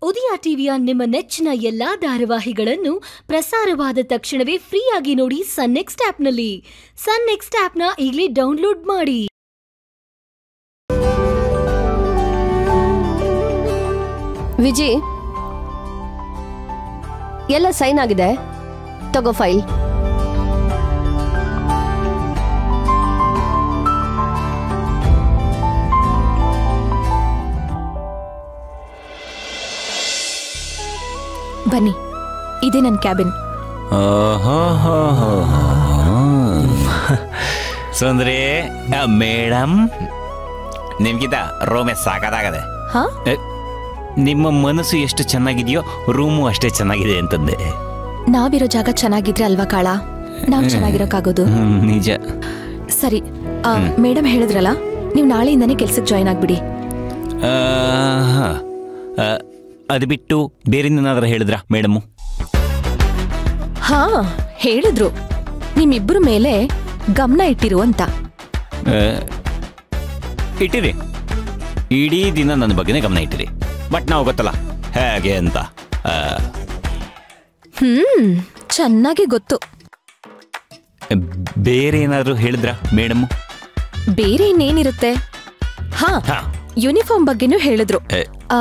ಉದಯ ಟಿವಿಯ ನಿಮ್ಮ ನೆಚ್ಚಿನ ಎಲ್ಲಾ ಧಾರಾವಾಹಿಗಳನ್ನು ಪ್ರಸಾರವಾದ ತಕ್ಷಣವೇ ಫ್ರೀಯಾಗಿ ನೋಡಿ ಸನ್ ನೆಕ್ಸ್ಟ್ ಆಪ್ನಲ್ಲಿ ಸನ್ ನೆಕ್ಸ್ಟ್ ಆಪ್ನ ಈಗಲೇ ಡೌನ್ಲೋಡ್ ಮಾಡಿ ವಿಜಿ ಎಲ್ಲ ಸೈನ್ ಆಗಿದೆ ತಗೋ ಫೈಲ್ ಬನ್ನಿ ಇದೇ ನನ್ನ ಕ್ಯಾಬಿನ್ ಸುಂದ್ರಿ ಮೇಡಮ್ ನಿಮ್ಗಿಂತ ರೋಮೆ ಸಾಕಾಗದೆ ಹಾ ನಿಮ್ಮ ಮನಸ್ಸು ಎಷ್ಟು ಚೆನ್ನಾಗಿದೆಯೋ ರೂಮು ಅಷ್ಟೇ ಚೆನ್ನಾಗಿದೆ ಅಂತಂದೆ ನಾವಿರೋ ಜಾಗ ಚೆನ್ನಾಗಿದ್ರೆ ಅಲ್ವಾ ಕಾಳ ನಾವ್ ಚೆನ್ನಾಗಿರೋಕ್ಕಾಗೋದು ಹ್ಮ್, ನಿಜ ಸರಿ ಮೇಡಮ್ ಹೇಳಿದ್ರಲ್ಲ ನೀವು ನಾಳೆಯಿಂದಾನೇ ಕೆಲ್ಸಕ್ಕೆ ಜಾಯ್ನ್ ಆಗ್ಬಿಡಿ ಆ, ಹ. ಆ, ಅದು ಬಿಟ್ಟು ಬೇರೆನಾದ್ರೂ ಹೇಳಿದ್ರ ಮೇಡಮು ಹಾ ಹೇಳಿದ್ರು ನಿಮ್ಮಿಬ್ಬರ ಮೇಲೆ ಗಮನ ಇಟ್ಟಿರು ಅಂತ ಇಟ್ಟಿರಿ ಇಡೀ ದಿನ ನನ್ನ ಬಗ್ಗೆನೇ ಗಮನ ಇಟ್ಟಿರಿ ಬಟ್ ನಾವು ಗೊತ್ತಲ್ಲ ಹೇಗೆ ಅಂತ ಆ, ಹ್ಮ್ ಚೆನ್ನಾಗಿ ಗೊತ್ತು ಬೇರೆ ಏನಾದರೂ ಹೇಳಿದ್ರ ಮೇಡಮು ಬೇರೆ ಇನ್ನೇನಿರುತ್ತೆ ಹಾ ಹಾ ಯೂನಿಫಾರ್ಮ್ ಬಗ್ಗೆನೂ ಹೇಳಿದ್ರು ಏ, ಆ,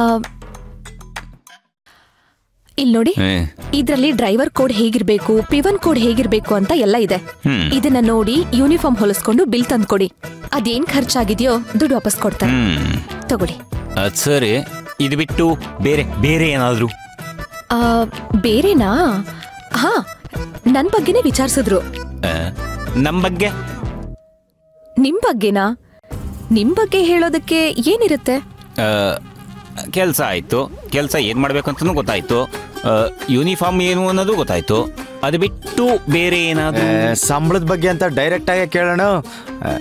ಇಲ್ ನೋಡಿ ಏ, ಇದ್ರಲ್ಲಿ ಡ್ರೈವರ್ ಕೋಡ್ ಹೇಗಿರ್ಬೇಕು ಪಿವನ್ ಕೋಡ್ ಹೇಗಿರ್ಬೇಕು ಅಂತ ಎಲ್ಲ ಇದೆ ಹ್ಮ್. ಇದನ್ನ ನೋಡಿ ಯೂನಿಫಾರ್ಮ್ ಹೊಲಿಸ್ಕೊಂಡು ಬಿಲ್ ತಂದ್ಕೊಡಿ ಅದೇನ್ ಖರ್ಚಾಗಿದೆಯೋ ದುಡ್ಡು ವಾಪಸ್ ಕೊಡ್ತಾರೆ ಹ್ಮ್ ತಗೊಳ್ಳಿ ಅದ್ ಸರಿ ಇದು ಬಿಟ್ಟು ಬೇರೆ ಬೇರೆ ಏನಾದರೂ ಆ, ಬೇರೆನಾ ಹಾ ನನ್ ಬಗ್ಗೆನೇ ವಿಚಾರಿಸಿದ್ರು ನಮ್ಮ ಬಗ್ಗೆ ನಿಮ್ ಬಗ್ಗೆನಾ ನಿಮ್ ಬಗ್ಗೆ ಹೇಳೋದಕ್ಕೆ ಏನಿರುತ್ತೆ ಕೆಲಸ ಆಯಿತು ಕೆಲಸ ಏನು ಮಾಡಬೇಕು ಅಂತಲೂ ಗೊತ್ತಾಯಿತು ಯೂನಿಫಾರ್ಮ್ ಏನು ಅನ್ನೋದು ಗೊತ್ತಾಯಿತು ಅದು ಬಿಟ್ಟು ಬೇರೆ ಏನಾದರೂ ಸಂಬಳದ ಬಗ್ಗೆ ಅಂತ ಡೈರೆಕ್ಟ್ ಆಗಿ ಕೇಳೋಣ ಆ,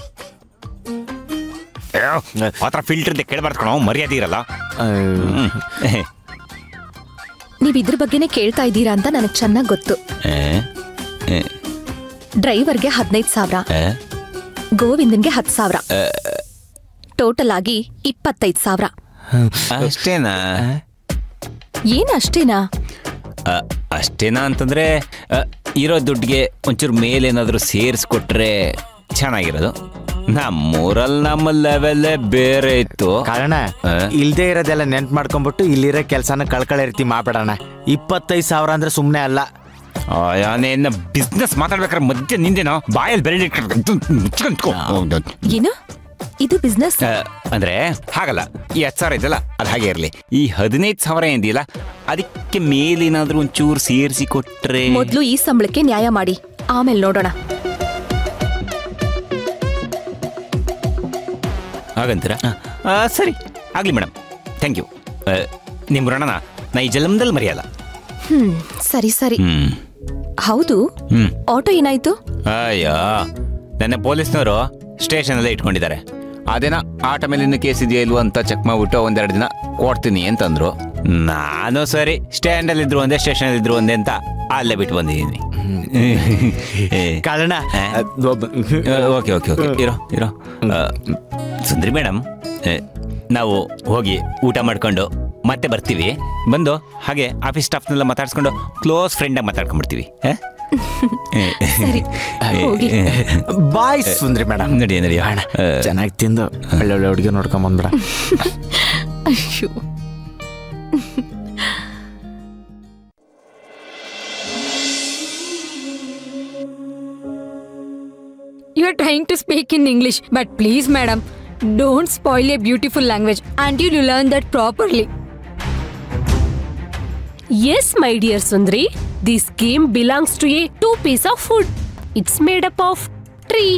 ಆ ಥರ ಫಿಲ್ಟರ್ ಕೇಳಬಾರ್ದು ಕಣೋ ಮರ್ಯಾದೆ ಇರಲ್ಲ ಆ, ಹ್ಮ್. ನೀವ್ ಇದ್ರ ಬಗ್ಗೆನೇ ಕೇಳ್ತಾ ಇದ್ದೀರಾ ಅಂತ ನನಗ್ ಚೆನ್ನಾಗ್ ಗೊತ್ತು ಏ, ಏ, ಡ್ರೈವರ್ಗೆ ಹದಿನೈದು ಸಾವಿರ ಏ, ಗೋವಿಂದನ್ಗೆ ಹತ್ತು ಸಾವಿರ ಟೋಟಲ್ ಆಗಿ ಇಪ್ಪತ್ತೈದು ಸಾವಿರ ಅಷ್ಟೇನಾ ಏನ್ ಅಷ್ಟೇನಾ ಆ, ಅಷ್ಟೇನಾ ಅಂತಂದ್ರೆ ಆ, ಇರೋ ದುಡ್ಡಿಗೆ ಒಂಚೂರು ಮೇಲೇನಾದರೂ ಸೇರಿಸ್ಕೊಟ್ರೆ ಚೆನ್ನಾಗಿರೋದು ನಮ್ಮೂರಲ್ಲಿ ನಮ್ಮ ಲೆವೆಲ್ಲೇ ಬೇರೆ ಇತ್ತು ಕಾರಣ ಆ? ಇಲ್ದೇ ಇರೋದೆಲ್ಲ ನೆನ್ಪು ಮಾಡ್ಕೊಂಡ್ಬಿಟ್ಟು ಇಲ್ಲಿರೋ ಕೆಲಸನ ಕಳ್ಕೊಳ್ಳೋ ರೀತಿ ಮಾಡ್ಬೇಡಣ ಇಪ್ಪತ್ತೈದು ಸಾವಿರ ಅಂದ್ರೆ ಸುಮ್ಮನೆ ಅಲ್ಲ ಯಾನೇನ ಬಿಸ್ನೆಸ್ ಮಾತಾಡ್ಬೇಕಾದ್ರೆ ಮಧ್ಯ ನಿಂದೇನೋ ಬಾಯಲ್ಲಿ ಬೆರಳಿ ಮುಚ್ಕೊಂಡ್ಕೊ ಏನು ಇದು ಬಿಸ್ನೆಸ್ ಆ, ಅಂದ್ರೆ ಹಾಗಲ್ಲ ಈ ಹತ್ತು ಸಾವಿರ ಇದೆಯಲ್ಲ ಅದು ಹಾಗೆ ಇರಲಿ ಈ ಹದಿನೈದು ಸಾವಿರ ಏನಿದೆಯಲ್ಲ ಅದಕ್ಕೆ ಮೇಲೇನಾದ್ರೂ ಒಂಚೂರು ಸೇರಿಸಿ ಕೊಟ್ರೆ ಮೊದ್ಲು ಈ ಸಂಬಳಕ್ಕೆ ನ್ಯಾಯ ಮಾಡಿ ಆಮೇಲೆ ನೋಡೋಣ ಹಾಗಂತೀರಾ ಆ, ಸರಿ ಆಗ್ಲಿ ಮೇಡಮ್ ಥ್ಯಾಂಕ್ ಯು ನಿಮ್ಮ ಋಣನ ನಾ ಈ ಜನ್ಮದಲ್ಲಿ ಮರೆಯಲ್ಲ ಹ್ಮ್ ಸರಿ ಸರಿ ಹ್ಮ್ ಹೌದು ಹ್ಮ್ ಆಟೋ ಏನಾಯ್ತು ಅಯ್ಯೋ ನನ್ನ ಪೊಲೀಸ್ನವರು ಸ್ಟೇಷನಲ್ಲೇ ಇಟ್ಕೊಂಡಿದ್ದಾರೆ ಅದೇನ ಆಟ ಮೇಲೆ ಇನ್ನು ಕೇಸ್ ಇದೆಯಾ ಇಲ್ವೋ ಅಂತ ಚೆಕ್ ಮಾಡ್ಬಿಟ್ಟು ಒಂದೆರಡು ದಿನ ಕೊಡ್ತೀನಿ ಅಂತಂದ್ರು ನಾನು ಸರಿ ಸ್ಟ್ಯಾಂಡಲ್ಲಿ ಇದ್ರು ಒಂದೇ ಸ್ಟೇಷನಲ್ಲಿ ಇದ್ರು ಒಂದೇ ಅಂತ ಅಲ್ಲೇ ಬಿಟ್ಟು ಬಂದಿದ್ದೀನಿ ಕಾರಣ ಆ? ಓಕೆ ಓಕೆ ಓಕೆ ಇರೋ ಇರೋ ಆ, ಸುಂದ್ರಿ ಮೇಡಮ್ ನಾವು ಹೋಗಿ ಊಟ ಮಾಡ್ಕೊಂಡು ಮತ್ತೆ ಬರ್ತೀವಿ ಬಂದು ಹಾಗೆ ಆಫೀಸ್ ಸ್ಟಾಫ್ನೆಲ್ಲ ಮಾತಾಡ್ಸ್ಕೊಂಡು ಕ್ಲೋಸ್ ಫ್ರೆಂಡಾಗಿ ಮಾತಾಡ್ಕೊಂಡ್ಬಿಡ್ತೀವಿ ಆ? ಸರಿ ಹೋಗಿ ಬಾಯ್ ಸುಂದ್ರಿ ಮೇಡಮ್ ನಡಿ ನಡಿ ಅಣ್ಣ ಆ, ಚೆನ್ನಾಗಿ ತಿಂದು ಒಳ್ಳೆ ಒಳ್ಳೆ ಹುಡುಗಿ ನೋಡ್ಕೊಂಡ್ ಬಂದ್ಬಿಡ ಅಯ್ಯೋ You are trying to speak in English, but please, madam, don't spoil a beautiful language until you learn that properly. Yes, my dear Sundri, this game belongs to a two piece of food. It's made up of tree.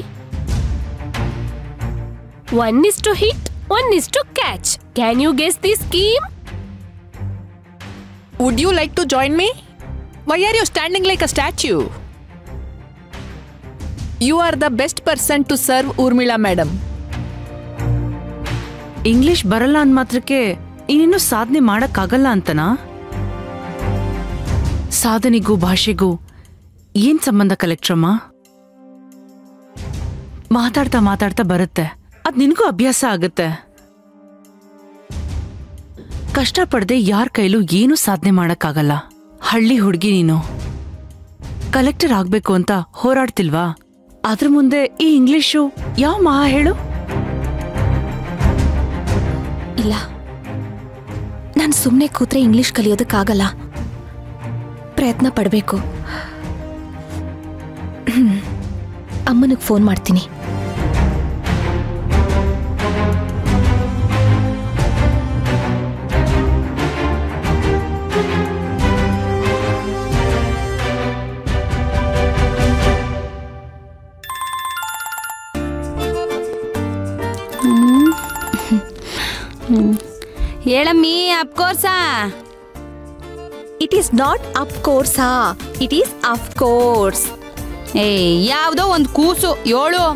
One is to hit, one is to catch. Can you guess this game? Would you like to join me? Why are you standing like a statue? You are the best person to serve Urmila madam. English ಬರಲ್ಲ ಅಂದ್ ಮಾತ್ರಕ್ಕೆ ಇನ್ನೇನು ಸಾಧನೆ ಮಾಡಕ್ಕಾಗಲ್ಲ ಅಂತನಾ ಸಾಧನೆಗೂ ಭಾಷೆಗೂ ಏನ್ ಸಂಬಂಧ ಕಲೆಕ್ಟ್ರಮ್ಮ ಮಾತಾಡ್ತಾ ಮಾತಾಡ್ತಾ ಬರುತ್ತೆ ಅದ್ ನಿನಗೂ ಅಭ್ಯಾಸ ಆಗುತ್ತೆ ಕಷ್ಟಪಡದೆ ಯಾರ ಕೈಲೂ ಏನೂ ಸಾಧನೆ ಮಾಡಕ್ಕಾಗಲ್ಲ ಹಳ್ಳಿ ಹುಡುಗಿ ನೀನು ಕಲೆಕ್ಟರ್ ಆಗ್ಬೇಕು ಅಂತ ಹೋರಾಡ್ತಿಲ್ವಾ ಅದ್ರ ಮುಂದೆ ಈ ಇಂಗ್ಲಿಷು ಯಾವ ಮಹಾ ಹೇಳು ಇಲ್ಲ ನಾನು ಸುಮ್ಮನೆ ಕೂತ್ರೆ ಇಂಗ್ಲಿಷ್ ಕಲಿಯೋದಕ್ಕಾಗಲ್ಲ ಪ್ರಯತ್ನ ಪಡಬೇಕು ಅಮ್ಮನಿಗೆ ಫೋನ್ ಮಾಡ್ತೀನಿ ಹೇಳಮ್ಮಿ ಅಪ್ಕೋರ್ಸಾ ಇಟ್ ಈಸ್ ನಾಟ್ ಅಫ್ ಕೋರ್ಸಾ ಇಟ್ ಈಸ್ ಅಫ್ ಕೋರ್ಸ್ ಏ ಯಾವುದೋ ಒಂದು ಕೂಸು ಏಳು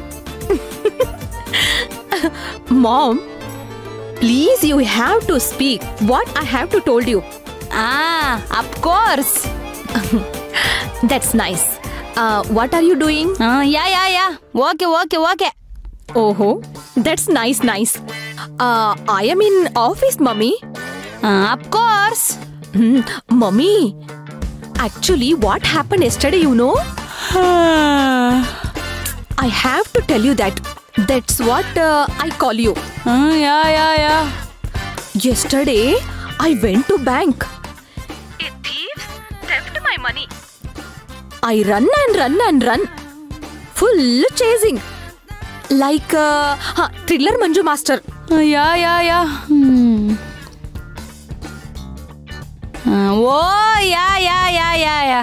mom please you have to speak what I have to told you ah of course that's nice what are you doing yeah yeah yeah okay okay okay oho that's nice nice I am in office mummy of course mummy actually what happen yesterday you know I have to tell you that that's what I call you yeah yeah yeah Yesterday, I went to bank. I run and run and run. Full chasing. Like uh, huh, thriller Manju Master. Yeah yeah yeah hmm. Ah, oh yeah yeah yeah yeah yeah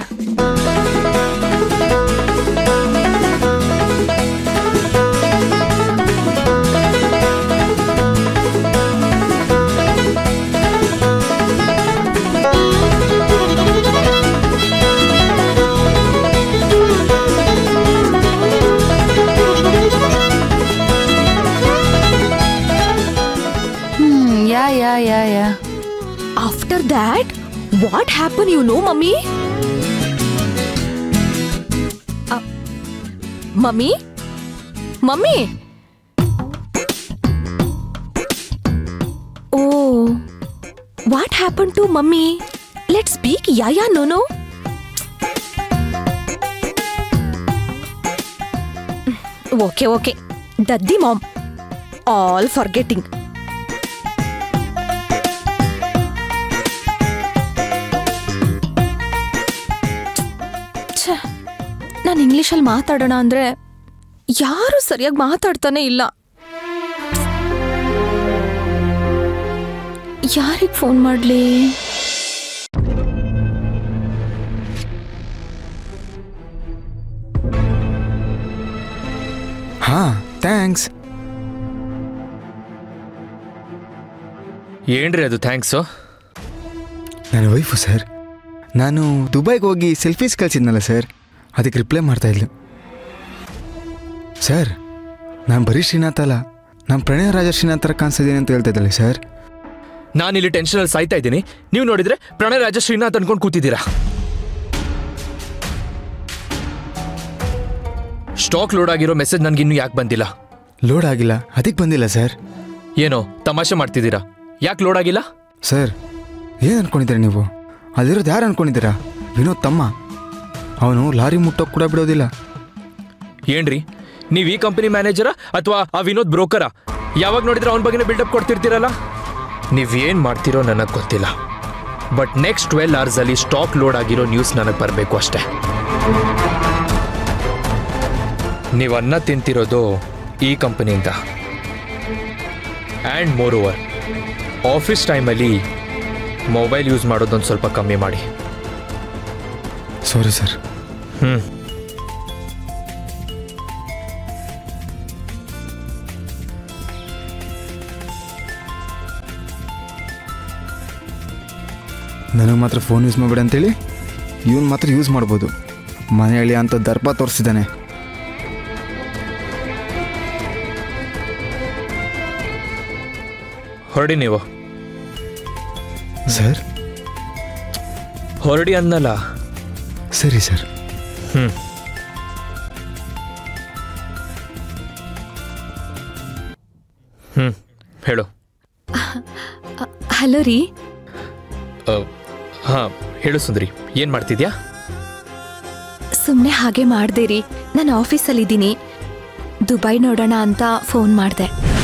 hmm yeah yeah yeah yeah After that, what happened, you know, mummy? Uh, mummy? Mummy? Oh, what happened to mummy? Let's speak, yeah, yeah, no, no. Okay, okay. Daddy mom. All forgetting. ನಾನು ಇಂಗ್ಲೀಷಲ್ಲಿ ಮಾತಾಡೋಣ ಅಂದ್ರೆ ಯಾರು ಸರಿಯಾಗಿ ಮಾತಾಡ್ತಾನೆ ಇಲ್ಲ ಯಾರಿಗೆ phone ಮಾಡಲಿ ಹಾ ಥ್ಯಾಂಕ್ಸ್ ಏನ್ರಿ ಅದು ಥ್ಯಾಂಕ್ಸು ನನ್ನ ವೈಫು ಸರ್ ನಾನು ದುಬೈಗೆ ಹೋಗಿ ಸೆಲ್ಫೀಸ್ ಕಳಿಸಿದ್ನಲ್ಲ ಸರ್ ಅದಕ್ಕೆ ರಿಪ್ಲೈ ಮಾಡ್ತಾ ಇದ್ಲು ಸರ್ ನಾನು ಬರೀ ಶ್ರೀನಾಥ್ ಅಲ್ಲ ನಾನು ಪ್ರಣಯ ರಾಜ ಶ್ರೀನಾಥ್ ಥರ ಕಾಣಿಸ್ತಿದ್ದೀನಿ ಅಂತ ಹೇಳ್ತಾ ಇದ್ದಾಳೆ ಸರ್ ನಾನು ಇಲ್ಲಿ ಟೆನ್ಷನಲ್ಲಿ ಸಾಯ್ತಾ ಇದ್ದೀನಿ ನೀವು ನೋಡಿದ್ರೆ ಪ್ರಣಯ್ ರಾಜ ಶ್ರೀನಾಥ್ ಅನ್ಕೊಂಡು ಕೂತಿದ್ದೀರಾ ಸ್ಟಾಕ್ ಲೋಡ್ ಆಗಿರೋ ಮೆಸೇಜ್ ನನಗೆ ಇನ್ನೂ ಯಾಕೆ ಬಂದಿಲ್ಲ ಲೋಡ್ ಆಗಿಲ್ಲ ಅದಕ್ಕೆ ಬಂದಿಲ್ಲ ಸರ್ ಏನೋ ತಮಾಷೆ ಮಾಡ್ತಿದ್ದೀರಾ ಯಾಕೆ ಲೋಡ್ ಆಗಿಲ್ಲ ಸರ್ ಏನು ಅನ್ಕೊಂಡಿದ್ದೀರಾ ನೀವು ಅಲ್ಲಿರೋದು ಯಾರು ಅನ್ಕೊಂಡಿದ್ದೀರಾ ವಿನೋದ್ ತಮ್ಮ ಅವನು ಲಾರಿ ಮುಟ್ಟೋಕೆ ಕೂಡ ಬಿಡೋದಿಲ್ಲ ಏನ್ರಿ ನೀವು ಈ ಕಂಪನಿ ಮ್ಯಾನೇಜರಾ ಅಥವಾ ಆ ವಿನೋದ್ ಬ್ರೋಕರಾ ಯಾವಾಗ ನೋಡಿದ್ರೆ ಅವನ ಬಗ್ಗೆನೇ ಬಿಲ್ಡಪ್ ಕೊಡ್ತಿರ್ತೀರಲ್ಲ ನೀವೇನು ಮಾಡ್ತಿರೋ ನನಗೆ ಗೊತ್ತಿಲ್ಲ ಬಟ್ ನೆಕ್ಸ್ಟ್ ಟ್ವೆಲ್ ಅವರ್ಸಲ್ಲಿ ಸ್ಟಾಕ್ ಲೋಡ್ ಆಗಿರೋ ನ್ಯೂಸ್ ನನಗೆ ಬರಬೇಕು ಅಷ್ಟೇ ನೀವು ಅನ್ನ ತಿಂತಿರೋದು ಈ ಕಂಪನಿಯಿಂದ ಆ್ಯಂಡ್ ಮೋರ್ ಓವರ್ ಆಫೀಸ್ ಟೈಮಲ್ಲಿ ಮೊಬೈಲ್ ಯೂಸ್ ಮಾಡೋದೊಂದು ಸ್ವಲ್ಪ ಕಮ್ಮಿ ಮಾಡಿ ಸಾರಿ ಸರ್ ಹ್ಞೂ ನನಗೆ ಮಾತ್ರ ಫೋನ್ ಯೂಸ್ ಮಾಡಬೇಡ ಅಂತೇಳಿ ಇವನು ಮಾತ್ರ ಯೂಸ್ ಮಾಡ್ಬೋದು ಮನೆಯಲ್ಲಿ ಅಂತ ದರ್ಪ ತೋರಿಸಿದ್ದಾನೆ ಹೊರಡಿ ನೀವು ಸರ್ ಹೊರಡಿ ಅನ್ನಲ್ಲ ಸರಿ ಸರ್ ಹ್ಞೂ ಹ್ಞೂ ಹೇಳು ಹಲೋ ರೀ ಹಾ ಹೇಳು ಸುಂದರಿ ಏನ್ ಮಾಡ್ತಿದ್ಯಾ ಸುಮ್ಮನೆ ಹಾಗೆ ಮಾಡ್ದೆ ರೀ ನಾನು ಆಫೀಸಲ್ಲಿದ್ದೀನಿ ದುಬೈ ನೋಡೋಣ ಅಂತ ಫೋನ್ ಮಾಡಿದೆ